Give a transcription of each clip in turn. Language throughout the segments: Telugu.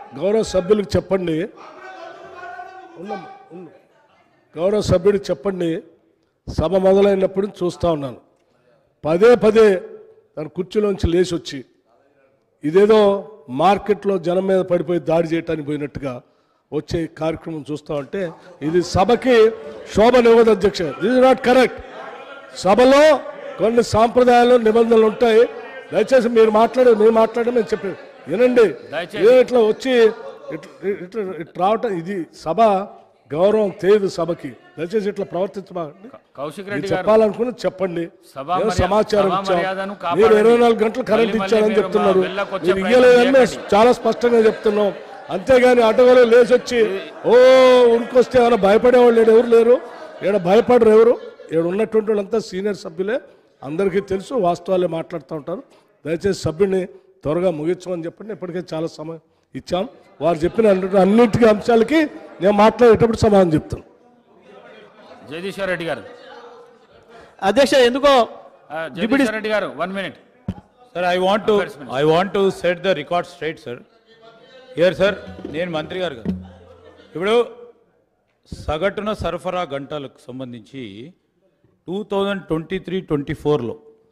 గౌరవ సభ్యులకు చెప్పండి ఉన్నాం, ఉన్నాం. గౌరవ సభ్యుడికి చెప్పండి సభ మొదలైనప్పుడు నుంచి చూస్తూ ఉన్నాను పదే పదే తన కుర్చీలోంచి లేచి వచ్చి ఇదేదో మార్కెట్లో జనం మీద పడిపోయి దాడి చేయటానికి పోయినట్టుగా వచ్చే కార్యక్రమం చూస్తా ఉంటే ఇది సభకి శోభనివ్వదు అధ్యక్ష దిస్ ఇస్ నాట్ కరెక్ట్ సభలో కొన్ని సాంప్రదాయాలు నిబంధనలు ఉంటాయి దయచేసి మీరు మాట్లాడే మీరు మాట్లాడే నేను చెప్పాను వినండి దయచేసి. ఏ ఇట్లా వచ్చి ఇట్లా ఇట్లా ఇట్లా రావటం ఇది సభ గౌరవం తెలియదు సభకి దయచేసి ఇట్లా ప్రవర్తించమండి కౌశిక్ మీరు రెడ్డి గారు చెప్పాలనుకుని చెప్పండి సభా ఏదో మర్యా- సమాచారం సభా ఇచ్చాం మర్యాదను మీరు కాపాడండి. ఇరవై నాలుగు గంటలు కరెంట్ మళ్ళీ ఇచ్చారని మీరు చెప్తున్నారు మా వెళ్ళకొచ్చే మీరు ప్రయత్నం ఇయ్యలేదని మేము చేయకండి. చాలా స్పష్టంగా చెప్తున్నాం అంతేగాని అటవలో లేచి వచ్చి ఓ ఉరికొస్తే ఏమైనా భయపడేవాళ్ళు లేడు ఎవరు లేరు ఇక్కడ భయపడరు ఎవరు ఇక్కడ ఉన్నటువంటి వాళ్ళంతా సీనియర్ సభ్యులే అందరికీ తెలుసు వాస్తవాలే మాట్లాడుతూ ఉంటారు దయచేసి సభ్యుడిని త్వరగా ముగించమని చెప్పండి ఇప్పటికే చాలా సమయం ఇచ్చాం వారు చెప్పిన అన్ని- అన్నింటికి అంశాలకి నేను మాట్లాడేటప్పుడు సమాధానం చెప్తాను జగదీశ్వర్ రెడ్డి గారు అధ్యక్ష ఎందుకో ఆ, జగదీశ్వర్ రెడ్డి గారు one minute Sir, I want to, Affairs Minister. I want to set the record straight, sir. Here, sir, నేను మంత్రి గారు కదా ఇప్పుడు సగటున సరఫరా గంటలకు సంబంధించి two thousand twenty three twenty ఫోర్లో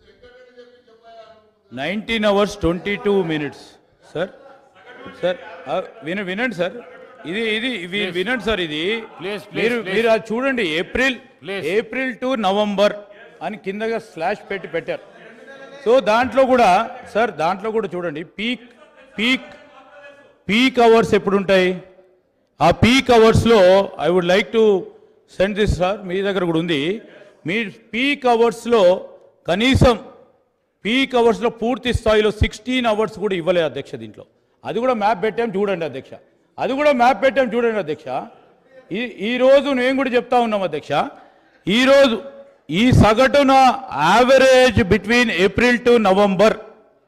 nineteen hours twenty two minutes sir sir విన వినండి సార్ ఇది ఇది వి- వినండి సార్ ఇది Please, please, మీరు please. మీరు అది చూడండి April Please. April to November అని కిందగా స్లాష్ పెట్టి పెట్టారు సో దాంట్లో కూడా సార్ దాంట్లో కూడా చూడండి పీక్ పీక్ పీక్ అవర్స్ ఎప్పుడు ఉంటాయి ఆ పీక్ అవర్స్లో I would like to send this sir మీ దగ్గర కూడా ఉంది మీ పీక్ అవర్స్లో కనీసం పీక్ అవర్స్లో పూర్తి స్థాయిలో సిక్స్టీన్ అవర్స్ కూడా ఇవ్వలేదు అధ్యక్ష దీంట్లో అది కూడా మ్యాప్ పెట్టాం చూడండి అధ్యక్ష అది కూడా మ్యాప్ పెట్టాం చూడండి అధ్యక్ష ఈ ఈరోజు నేను కూడా చెప్తా ఉన్నాం అధ్యక్ష ఈరోజు ఈ సగటున average between April to November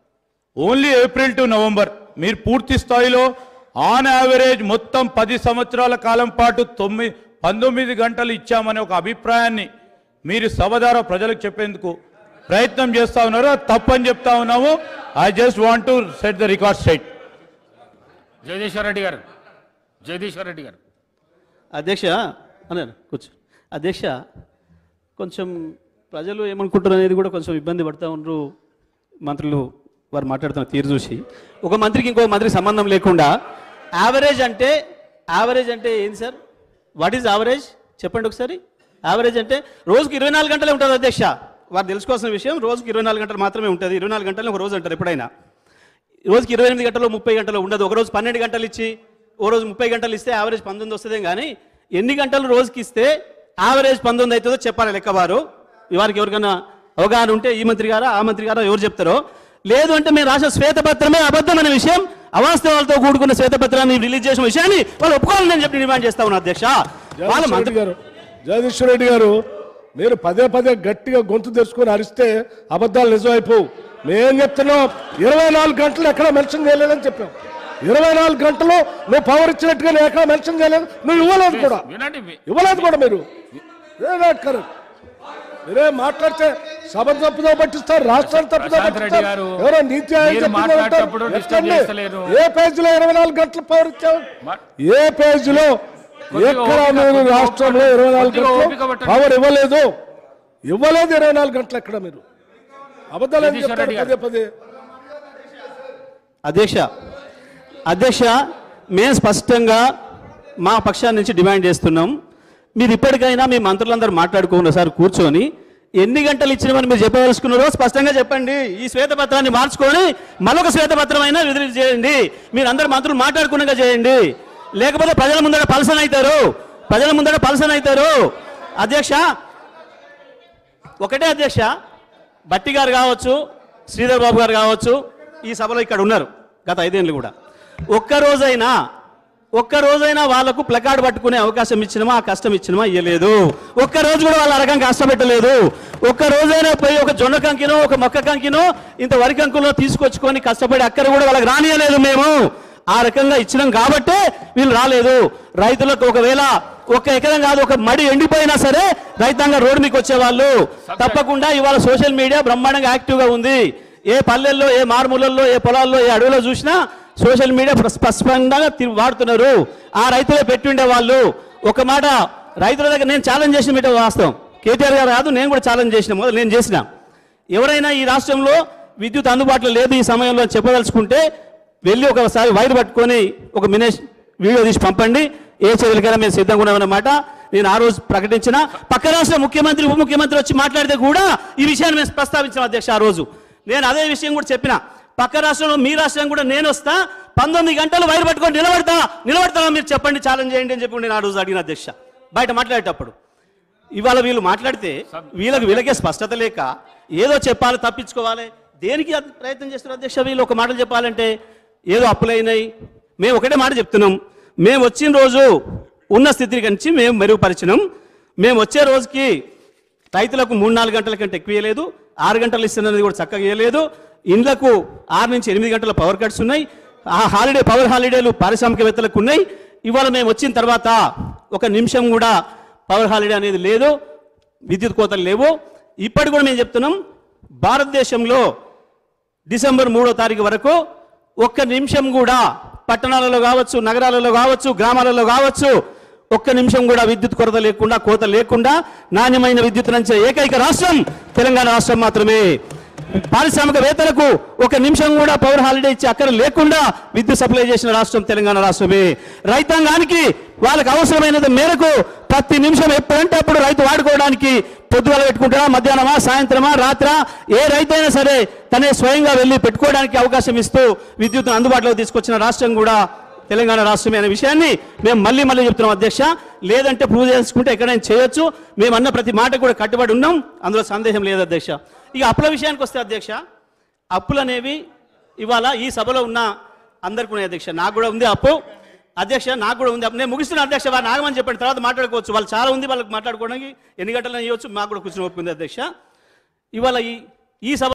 only April to November మీరు పూర్తి స్థాయిలో ఆన్ యావరేజ్ మొత్తం పది సంవత్సరాల కాలం పాటు తొమ్మిది పంతొమ్మిది గంటలు ఇచ్చామనే ఒక అభిప్రాయాన్ని మీరు సభ ద్వారా ప్రజలకు చెప్పేందుకు ప్రయత్నం చేస్తా ఉన్నారు అది తప్పని చెప్తా ఉన్నాము I just want to set the record straight Jagadishwar Reddy గారు జగదీశ్వర్ రెడ్డి గారు అధ్యక్ష అన్నారు కూర్చో అధ్యక్ష కొంచెం ప్రజలు ఏమనుకుంటారు అనేది కూడా కొంచెం ఇబ్బంది పడుతూ ఉండరు మంత్రులు వారు మాట్లాడుతున్న తీరు చూసి ఒక మంత్రికి ఇంకో మంత్రికి సంబంధం లేకుండా యావరేజ్ అంటే యావరేజ్ అంటే ఏంది సార్ వాట్ ఈజ్ యావరేజ్ చెప్పండి ఒకసారి యావరేజ్ అంటే రోజుకి ఇరవై నాలుగు గంటలే ఉంటుంది అధ్యక్ష వారు తెలుసుకోవాల్సిన విషయం రోజుకి ఇరవై నాలుగు గంటలు మాత్రమే ఉంటుంది ఇరవై నాలుగు గంటలు ఒక రోజు అంటారు ఎప్పుడైనా రోజుకి ఇరవై ఎనిమిది గంటలు ముప్పై గంటలు ఉండదు ఒక రోజు పన్నెండు గంటలు ఇచ్చి ఓ రోజు ముప్పై గంటలు ఇస్తే యావరేజ్ పంతొమ్మిది వస్తుందేం కానీ ఎన్ని గంటలు రోజుకి ఇస్తే యావరేజ్ పంతొమ్మిది అవుతుందో చెప్పాలి లెక్క వారు వారికి ఎవరికైనా అవగాహన ఉంటే ఈ మంత్రి గారా ఆ మంత్రి గారా ఎవరు చెప్తారో లేదు అంటే మేము రాసిన శ్వేతపత్రమే అబద్ధం అనే విషయం అవాస్తవాలతో కూడుకున్న శ్వేతపత్రాన్ని రిలీజ్ చేసిన విషయాన్ని వాళ్ళు ఒప్పుకోవాలని నేను చెప్పి డిమాండ్ చేస్తా ఉన్నా అధ్యక్ష వాళ్ళ జగదీశ్వర్ మంత్రి రెడ్డి గారు జగదీశ్వర్ రెడ్డి గారు మీరు పదే పదే గట్టిగా గొంతు తెరుచుకొని అరిస్తే అబద్ధాలు నిజమైపోవు మేం చెప్తున్నాం ఇరవై నాలుగు గంటలు ఎక్కడ మెన్షన్ చేయలేదని చెప్పాం ఇరవై నాలుగు గంటలు నువ్వు పవర్ ఇచ్చినట్టుగా నేను ఎక్కడ మెన్షన్ చేయలేదు నువ్వు ఇవ్వలేదు కూడా వినండి మీ- ఇవ్వలేదు కూడా మీరు నాట్ కరెక్ట్ మీరే మాట్లాడితే సభ తప్పుదో పట్టిస్తారు రాష్ట్రాన్ని తప్పుదో ప్రశాంత్ రెడ్డి పట్టిస్తారు గారు, ఎవరో నీతి ఆయోగ్ మీరు చెప్పింది మాట్లాడేటప్పుడు అంటారు. disturb ఎక్కండి. చేస్తలేరు. ఏ పేజీలో ఇరవై నాలుగు గంటలు పవర్ ఇచ్చావు మా- ఏ పేజీలో కొద్దిగా ఎక్కడ ఓపిక, మీరు కొద్దిగా రాష్ట్రంలో ఓపిక, ఇరవై నాలుగు కొద్దిగా ఓపిక గంటలు పట్టండి. పవర్ ఇవ్వలేదు ఇవ్వలేదు ఇరవై నాలుగు గంటలు ఎక్కడ మీరు అబద్ధాలు ఏం జగదీశ్వర్ చెప్తారు రెడ్డి పదే పదే అధ్యక్ష అధ్యక్ష మేము స్పష్టంగా మా పక్షాన్ని నుంచి డిమాండ్ చేస్తున్నాం మీరు ఇప్పటికైనా మీ మంత్రులందరూ మాట్లాడుకున్న సార్ కూర్చొని ఎన్ని గంటలు ఇచ్చినవని మీరు చెప్పదలుచుకున్నారో స్పష్టంగా చెప్పండి ఈ శ్వేతపత్రాన్ని మార్చుకొని మరొక శ్వేతపత్రం అయినా విడుదల చేయండి మీరు అందరు మంత్రులు మాట్లాడుకున్నగా చేయండి లేకపోతే ప్రజల ముందర పలసన అవుతారు ప్రజల ముందర పలసన అవుతారు అధ్యక్ష ఒకటే అధ్యక్ష బట్టి గారు కావచ్చు శ్రీధర్ బాబు గారు కావచ్చు ఈ సభలో ఇక్కడ ఉన్నారు గత ఐదేళ్ళు కూడా ఒక్క రోజైనా ఒక్క రోజైనా వాళ్ళకు ప్లకార్డ్ పట్టుకునే అవకాశం ఇచ్చినమా ఆ కష్టం ఇచ్చినమా ఇవ్వలేదు ఒక్క రోజు కూడా వాళ్ళ రకం కష్టపెట్టలేదు ఒక్క రోజైనా పోయి ఒక జొన్న కంకినో ఒక మొక్క కంకినో ఇంత వరి కంకులో తీసుకొచ్చుకొని కష్టపడి అక్కడ కూడా వాళ్ళకి రానియలేదు మేము ఆ రకంగా ఇచ్చినాం కాబట్టే వీళ్ళు రాలేదు రైతులకు ఒకవేళ ఒక ఎకరం కాదు ఒక మడి ఎండిపోయినా సరే రైతాంగం రోడ్డు మీకు వచ్చేవాళ్ళు తప్పకుండా ఇవాళ సోషల్ మీడియా బ్రహ్మాండంగా యాక్టివ్గా ఉంది ఏ పల్లెల్లో ఏ మారుమూలల్లో ఏ పొలాల్లో ఏ అడవిలో చూసినా సోషల్ మీడియా స్ప- స్పష్టంగా తి- వాడుతున్నారు ఆ రైతులే పెట్టుండే వాళ్ళు ఒక మాట రైతుల దగ్గర నేను ఛాలెంజ్ చేసిన మీట వాస్తవం కేటీఆర్ గారు కాదు నేను కూడా ఛాలెంజ్ చేసిన మొదలు నేను చేసిన ఎవరైనా ఈ రాష్ట్రంలో విద్యుత్ అందుబాటులో లేదు ఈ సమయంలో అని చెప్పదలుచుకుంటే వెళ్ళి ఒకసారి వైర్ పట్టుకొని ఒక మినేష్ వీడియో తీసి పంపండి ఏ చర్యలకైనా మేము సిద్ధంగా ఉన్నామన్నమాట నేను ఆ రోజు ప్రకటించిన పక్క రాష్ట్ర ముఖ్యమంత్రి ఉప ముఖ్యమంత్రి వచ్చి మాట్లాడితే కూడా ఈ విషయాన్ని మేము ప్రస్తావించాం అధ్యక్ష ఆ రోజు నేను అదే విషయం కూడా చెప్పిన పక్క రాష్ట్రంలో మీ రాష్ట్రం కూడా నేను వస్తా పంతొమ్మిది గంటలు వైర్ పట్టుకొని నిలబడతా నిలబడతారా మీరు చెప్పండి ఛాలెంజ్ చేయండి అని చెప్పి నేను ఆ రోజు అడిగిన అధ్యక్ష బయట మాట్లాడేటప్పుడు ఇవాళ వీళ్ళు మాట్లాడితే వీళ్ళకి వీళ్ళకే స్పష్టత లేక ఏదో చెప్పాలి తప్పించుకోవాలి దేనికి అది ప్రయత్నం చేస్తున్నారు అధ్యక్ష వీళ్ళు ఒక మాటలు చెప్పాలంటే ఏదో అప్పులైనాయి మేము ఒకటే మాట చెప్తున్నాం మేము వచ్చిన రోజు ఉన్న స్థితిని కంచి మేము మెరుగుపరిచినాం మేము వచ్చే రోజుకి రైతులకు మూడు నాలుగు గంటల కంటే ఎక్కువ ఇవ్వలేదు ఆరు గంటలు ఇస్తున్నది కూడా చక్కగా ఇవ్వలేదు ఇండ్లకు ఆరు నుంచి ఎనిమిది గంటల పవర్ కట్స్ ఉన్నాయి ఆ హాలిడే పవర్ హాలిడేలు పారిశ్రామికవేత్తలకు ఉన్నాయి ఇవాళ మేము వచ్చిన తర్వాత ఒక నిమిషం కూడా పవర్ హాలిడే అనేది లేదు విద్యుత్ కోతలు లేవు ఇప్పటి కూడా మేము చెప్తున్నాం భారతదేశంలో డిసెంబర్ మూడో తారీఖు వరకు ఒక్క నిమిషం కూడా పట్టణాలలో కావచ్చు నగరాలలో కావచ్చు గ్రామాలలో కావచ్చు ఒక్క నిమిషం కూడా విద్యుత్ కొరత లేకుండా కోత లేకుండా నాణ్యమైన విద్యుత్ నంచే ఏకైక రాష్ట్రం తెలంగాణ రాష్ట్రం మాత్రమే పారిశ్రామికవేత్తలకు ఒక నిమిషం కూడా పవర్ హాలిడే ఇచ్చి అక్కడ లేకుండా విద్యుత్ సప్లై చేసిన రాష్ట్రం తెలంగాణ రాష్ట్రమే రైతాంగానికి వాళ్ళకి అవసరమైనది మేరకు ప్రతి నిమిషం ఎప్పుడంటే అప్పుడు రైతు వాడుకోవడానికి పొద్దుగల పెట్టుకుంటారా మధ్యాహ్నమా సాయంత్రమా రాత్రా ఏ రైతైనా సరే తనే స్వయంగా వెళ్ళి పెట్టుకోవడానికి అవకాశం ఇస్తూ విద్యుత్తును అందుబాటులోకి తీసుకొచ్చిన రాష్ట్రం కూడా తెలంగాణ రాష్ట్రమే అనే విషయాన్ని మేము మళ్ళీ మళ్ళీ చెప్తున్నాం అధ్యక్ష లేదంటే ప్రూవ్ చేసుకుంటే ఎక్కడైనా చేయొచ్చు మేము అన్న ప్రతి మాట కూడా కట్టుబడి ఉన్నాం అందులో సందేహం లేదు అధ్యక్ష ఇక అప్పుల విషయానికి వస్తే అధ్యక్ష అప్పులు అనేవి ఇవాళ ఈ సభలో ఉన్న అందరికీ ఉన్నాయి అధ్యక్ష నాకు కూడా ఉంది అప్పు అధ్యక్ష నాకు కూడా ఉంది అప్పు. నేను ముగిస్తున్న అధ్యక్ష వారు నాగమని చెప్పండి తర్వాత మాట్లాడుకోవచ్చు వాళ్ళు చాలా ఉంది వాళ్ళకి మాట్లాడుకోవడానికి ఎన్ని గంటలు ఇవ్వచ్చు మాకు కూడా కూర్చొని ఒప్పుకుంది అధ్యక్ష ఇవాళ ఈ ఈ సభ